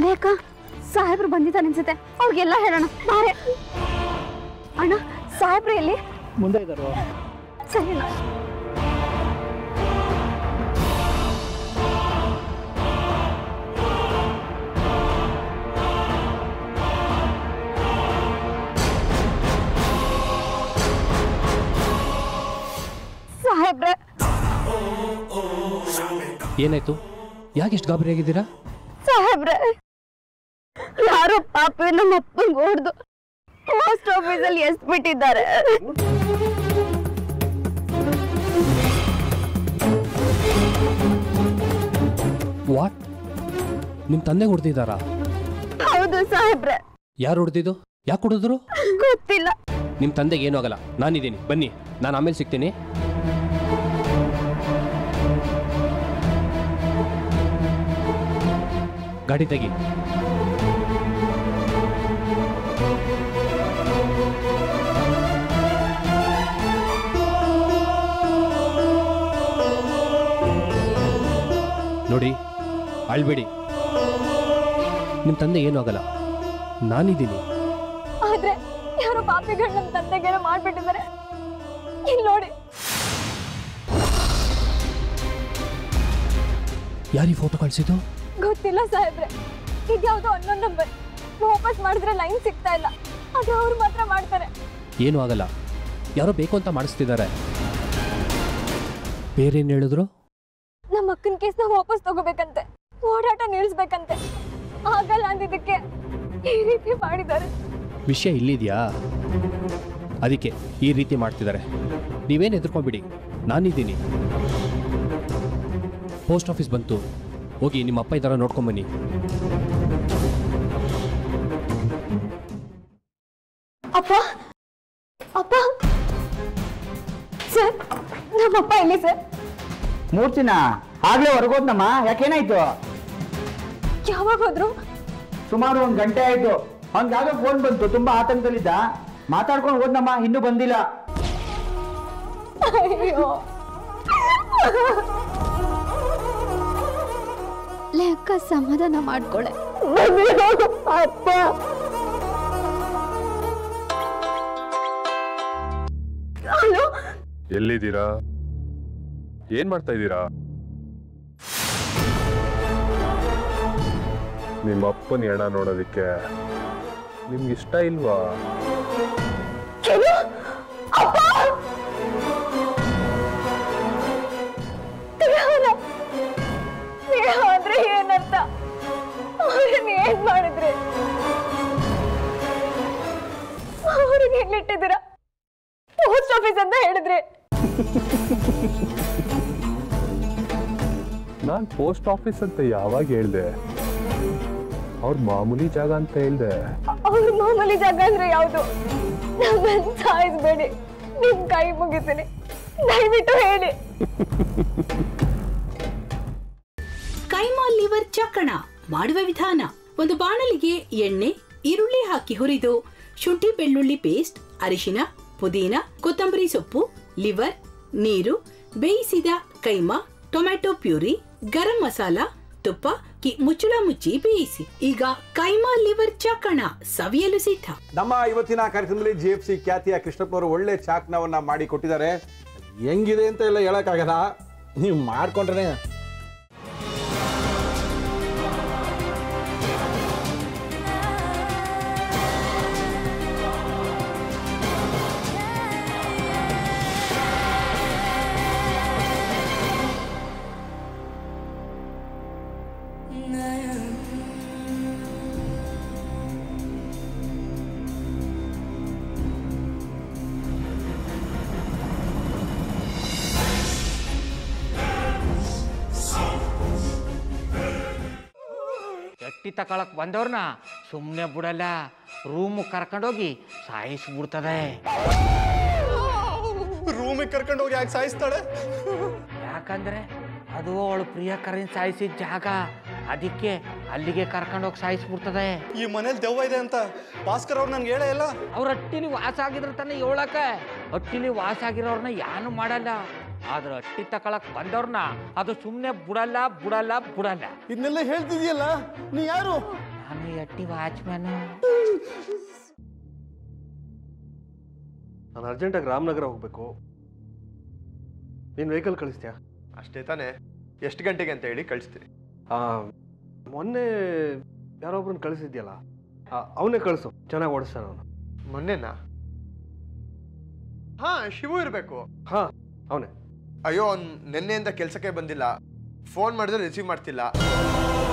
ರೇಖಾ ಸಾಹೇಬ್ರು ಬಂದಿದ್ದಾರೆ ಅನ್ಸುತ್ತೆ ಅವ್ರಿಗೆಲ್ಲ ಹೇಳೋಣ ಬಾರೆ ಅಣ್ಣ ಸಾಹೇಬ್ರು ಎಲ್ಲಿ ಮುಂದೆ ಇದ್ದಾರೋ ಸರಿ ಅಣ್ಣ ಸಾಹೇಬ್ರೆ ಏನಾಯ್ತು ಯಾಕೆ ಇಷ್ಟು ಗಾಬರಿ ಆಗಿದ್ದೀರಾ ಸಾಹೇಬ್ರೆ ಯಾರೋ ಪಾಪಿ ನಮ್ಮ ಅಪ್ಪಂಗೆ ಹೊಡೆದು ಪೋಸ್ಟ್ ಆಫೀಸಲ್ಲಿ ಎಸ್ಬಿಟ್ಟಿದ್ದಾರೆ ವಾಟ್ ನಿಮ್ಮ ತಂದೆ ಹೊಡೆದಿದ್ದಾರಾ ಹೌದು ಸಾಹೇಬ್ರೆ ಯಾರು ಹೊಡೆದಿದ್ದು ಯಾಕೆ ಹೊಡೆದ್ರು ಗೊತ್ತಿಲ್ಲ ನಿಮ್ಮ ತಂದೆಗೆ ಏನೂ ಆಗಲ್ಲ ನಾನಿದ್ದೀನಿ ಬನ್ನಿ ನಾನು ಆಮೇಲೆ ಸಿಗ್ತೀನಿ ಗಾಡಿ ತೆಗಿ ನೋಡಿ ಅಳ್ಬೇಡಿ ನಿಮ್ಮ ತಂದೆ ಏನೂ ಆಗಲ್ಲ ನಾನಿದ್ದೀನಿ ಆದ್ರೆ ಯಾರೋ ಪಾಪಿಗಳು ನಮ್ಮ ತಂದೆಗೇನೋ ಮಾಡ್ಬಿಟ್ಟಿದ್ದಾರೆ ಇಲ್ಲಿ ನೋಡಿ ಯಾರೀ ಫೋಟೋ ಕಳಿಸಿದ್ದು ಗೊತ್ತಿಲ್ಲ ಸಾಹೇಬ್ರೆ ಇದ್ಯಾವುದೋ ಅನ್ನೊಂದು ನಂಬರ್ ವಾಪಸ್ ಮಾಡಿದ್ರೆ ಲೈನ್ ಸಿಗ್ತಾ ಇಲ್ಲ ಅದು ಅವ್ರು ಮಾತ್ರ ಮಾಡ್ತಾರೆ ಏನೂ ಆಗಲ್ಲ ಯಾರೋ ಬೇಕು ಅಂತ ಮಾಡಿಸ್ತಿದ್ದಾರೆ ಬೇರೇನು ಹೇಳಿದ್ರು ನಮ್ಮ ಅಕ್ಕನ ಕೇಸ್ನ ವಾಪಸ್ ತಗೋಬೇಕಂತೆ ಓಡಾಟ ನಿಲ್ಲಿಸ್ಬೇಕಂತೆ ಆಗಲ್ಲ ಅಂದಿದ್ದಕ್ಕೆ ಈ ರೀತಿ ಮಾಡಿದ್ದಾರೆ ವಿಷಯ ಇಲ್ಲಿದೆಯಾ ಅದಕ್ಕೆ ಈ ರೀತಿ ಮಾಡ್ತಿದ್ದಾರೆ ನೀವೇನು ಎದುರ್ಕೊಂಬಿಡಿ ನಾನಿದ್ದೀನಿ ಪೋಸ್ಟ್ ಆಫೀಸ್ ಬಂತು ಹೋಗಿ ನಿಮ್ಮ ಅಪ್ಪ ಇದ್ದಾರ ನೋಡ್ಕೊಂಬನ್ನಿ ಅಪ್ಪ ಅಪ್ಪ ಸರ್ ನಮ್ಮಪ್ಪ ಎಲ್ಲಿ ಸರ್ ಮೂರ್ತಿನ ಆಗ್ಲೇ ಹೊರಗೋದ್ನಮ್ಮ ಯಾಕೇನಾಯ್ತು ಯಾವಾಗ ಹೋದ್ರು ಸುಮಾರು ಒಂದ್ ಗಂಟೆ ಆಯ್ತು ಹಂಗಾಗ ಫೋನ್ ಬಂತು ತುಂಬಾ ಆತಂಕದಲ್ಲಿದ್ದ ಮಾತಾಡ್ಕೊಂಡು ಹೋದ್ನಮ್ಮ ಇನ್ನೂ ಬಂದಿಲ್ಲ ಅಯ್ಯೋ ಲೆಕ್ಕ ಸಮಾಧಾನ ಮಾಡ್ಕೊಳೆ ಅಪ್ಪ ಹಲೋ ಎಲ್ಲಿದ್ದೀರಾ ಏನ್ ಮಾಡ್ತಾ ಇದ್ದೀರಾ ನಿಮ್ಮ ಅಪ್ಪನ ಎಣ ನೋಡೋದಿಕ್ಕೆ ನಿಮ್ಗೆ ಇಷ್ಟ ಇಲ್ವಾ ಅಪ್ಪ ದೇವರ ಸ್ನೇಹ ಅಂದ್ರೆ ಏನಂತ ಅವ್ರನ್ನ ಏನ್ ಮಾಡಿದ್ರಿ ಅವ್ರಿಗೆ ಎಲ್ಲಿಟ್ಟಿದ್ದೀರಾ ಪೋಸ್ಟ್ ಆಫೀಸ್ ಅಂತ ಹೇಳಿದ್ರಿ ನಾನ್ ಪೋಸ್ಟ್ ಆಫೀಸ್ ಅಂತ ಯಾವಾಗ ಹೇಳ್ದೆ ಅವ್ರ ಮಾಮೂಲಿ ಜಾಗ ಅಂತ ಹೇಳ್ದೆ ಅವ್ರ ಮಾಮೂಲಿ ಜಾಗ ಅಂದ್ರೆ ಯಾವುದು ನಮ್ಮನ್ನ ಸಾಯಿಸ್ಬೇಡಿ ನಿಮ್ ಕೈ ಮುಗಿತೀನಿ ದಯವಿಟ್ಟು ಹೇಳಿ ಕೈಮಾ ಲಿವರ್ ಚಕ್ಕಣ ಮಾಡುವ ವಿಧಾನ ಒಂದು ಬಾಣಲಿಗೆ ಎಣ್ಣೆ ಈರುಳ್ಳಿ ಹಾಕಿ ಹುರಿದು ಶುಂಠಿ ಬೆಳ್ಳುಳ್ಳಿ ಪೇಸ್ಟ್ ಅರಿಶಿನ ಪುದೀನ ಕೊತ್ತಂಬರಿ ಸೊಪ್ಪು ಲಿವರ್ ನೀರು ಬೇಯಿಸಿದ ಕೈಮಾ ಟೊಮ್ಯಾಟೊ ಪ್ಯೂರಿ ಗರಂ ಮಸಾಲ ತುಪ್ಪ ಕಿ ಮುಚ್ಚಳ ಮುಚ್ಚಿ ಬೇಯಿಸಿ ಈಗ ಕೈಮಾ ಲಿವರ್ ಚಕ್ಕಣ ಸವಿಯಲು ಸಿದ್ಧ ನಮ್ಮ ಇವತ್ತಿನ ಕಾರ್ಯಕ್ರಮದಲ್ಲಿ ಜಿ ಎಫ್ ಸಿ ಖ್ಯಾತಿಯ ಕೃಷ್ಣಪ್ಪನವರು ಒಳ್ಳೆ ಚಾಕ್ನವನ್ನ ಮಾಡಿ ಕೊಟ್ಟಿದ್ದಾರೆ ಹೆಂಗಿದೆ ಅಂತ ಎಲ್ಲ ಹೇಳಕ್ಕಾಗಲ್ಲ ನೀವು ಮಾಡ್ಕೊಂಡ್ರೆ ಎಟ್ಟಿ ತಕೊಳಕ್ ಬಂದವ್ರನ್ನ ಸುಮ್ಮನೆ ಬಿಡಲ್ಲ ರೂಮ್ ಕರ್ಕೊಂಡೋಗಿ ಸಾಯಿಸ್ಬಿಡ್ತದೆ ರೂಮಿಗೆ ಕರ್ಕೊಂಡು ಹೋಗಿ ಯಾಕೆ ಸಾಯಿಸ್ತಾಳೆ ಯಾಕಂದ್ರೆ ಅದು ಅವಳು ಪ್ರಿಯಕರನ್ ಸಾಯಿಸಿದ ಜಾಗ ಅದಕ್ಕೆ ಅಲ್ಲಿಗೆ ಕರ್ಕೊಂಡೋಗಿ ಸಾಯಿಸ್ಬಿಡ್ತದೆ ಈ ಮನೇಲಿ ದೆವ್ವ ಇದೆ ಅಂತ ಭಾಸ್ಕರ್ ಅವ್ರು ನನ್ಗೆ ಹೇಳೇ ಇಲ್ಲ ಅವ್ರ ಹಟ್ಟಿಲಿ ವಾಸ ಆಗಿದ್ರ ತಾನೆ ಹೇಳಕ ಹಟ್ಟಿಲಿ ವಾಸ ಆಗಿರೋರ್ನ ಯಾನು ಮಾಡಲ್ಲ ಆದ್ರೆ ಹಟ್ಟಿ ತಕೊಳಕ್ ಬಂದವ್ರನ್ನ ಅದು ಸುಮ್ಮನೆ ಬಿಡಲ್ಲ ಬಿಡಲ್ಲ ಬಿಡಲ್ಲ ಇದನ್ನೆಲ್ಲ ಹೇಳ್ತಿದ್ಯಲ್ಲ ನೀ ಯಾರು ಅವನು ಎಟ್ಟಿ ವಾಚ್ಮ್ಯಾನು ನಾನು ಅರ್ಜೆಂಟಾಗಿ ರಾಮನಗರ ಹೋಗಬೇಕು ನೀನು ವೆಹಿಕಲ್ ಕಳಿಸ್ತೀಯಾ ಅಷ್ಟೇ ತಾನೇ ಎಷ್ಟು ಗಂಟೆಗೆ ಅಂತ ಹೇಳಿ ಕಳಿಸ್ತೀನಿ ಆ, ಮೊನ್ನೆ ಯಾರೊಬ್ರನ್ನ ಕಳಿಸಿದ್ಯಲ್ಲ ಅವನೇ ಕಳಿಸು ಚೆನ್ನಾಗಿ ಓಡಿಸ್ತಾನೆ ಅವನು ಮೊನ್ನೆನಾ ಹಾ ಶಿವು ಇರಬೇಕು ಹಾಂ ಅವನೇ ಅಯ್ಯೋ ಅವ್ನು ನಿನ್ನೆಯಿಂದ ಕೆಲಸಕ್ಕೆ ಬಂದಿಲ್ಲ ಫೋನ್ ಮಾಡಿದ್ರೆ ರಿಸೀವ್ ಮಾಡ್ತಿಲ್ಲ